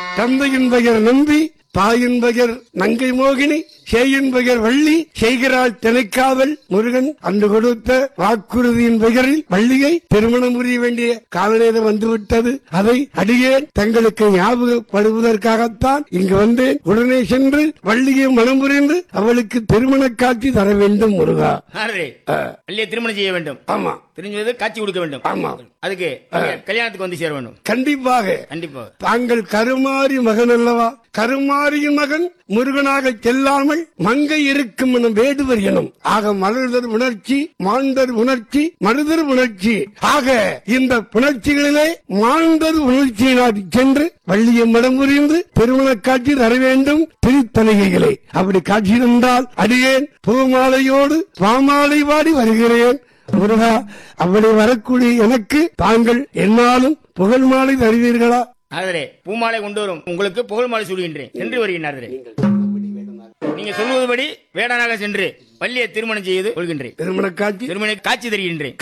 தந்தையின் பெயர் நம்பி தாயின் பெயர் நங்கை மோகினி சேயின் பெயர் வள்ளி செய்கிறாள் திணைக்காவல் முருகன் அன்று கொடுத்த வாக்குறுதியின் பெயரில் வள்ளியை திருமணம் புரிய வேண்டிய காலநேரம் வந்துவிட்டது அதை அடியேன் தங்களுக்கு ஞாபகப்படுவதற்காகத்தான் இங்கு வந்தேன் உடனே சென்று வள்ளியை மனம் புரிந்து அவளுக்கு திருமண காட்சி தர வேண்டும் முருகா ஆறு வள்ளியை திருமணம் செய்ய வேண்டும் ஆமா தெரிஞ்சது காட்சி கொடுக்க வேண்டும் ஆமா அதுக்கு நீங்க கல்யாணத்துக்கு வந்து சேர வேண்டும் கண்டிப்பாக கண்டிப்பா தாங்கள் கருமாரி மகன் அல்லவா கருமாரியின் மகன் முருகனாக செல்லாமல் மங்கை இருக்கும் எனும் வேடுவர் எனும் ஆக மலர்தர் உணர்ச்சி மாண்டர் உணர்ச்சி மருதர் உணர்ச்சி ஆக இந்த புணர்ச்சிகளிலே மாண்டர் உணர்ச்சியினால் சென்று வள்ளியை மடம் புரிந்து திருமண காட்சி தர வேண்டும் திருத்தணிகைகளே அப்படி காட்சி தந்தால் அடியேன் பூமாலையோடு பாமாலை பாடி வருகிறேன் முருகா அப்படி வரக்கூடிய எனக்கு தாங்கள் என்னாலும் புகழ் மாலை தருவீர்களா ஆதரே பூமாலை கொண்டு வரும் உங்களுக்கு புகழ் மாலை சூடுகின்றேன் சென்று வருகின்றாரே நீங்க சொல்வதுபடி வேடனாக சென்று வள்ளியை திருமணம் செய்து கொள்கின்றேன் திருமண காட்சி திருமண காட்சி தருகின்றேன்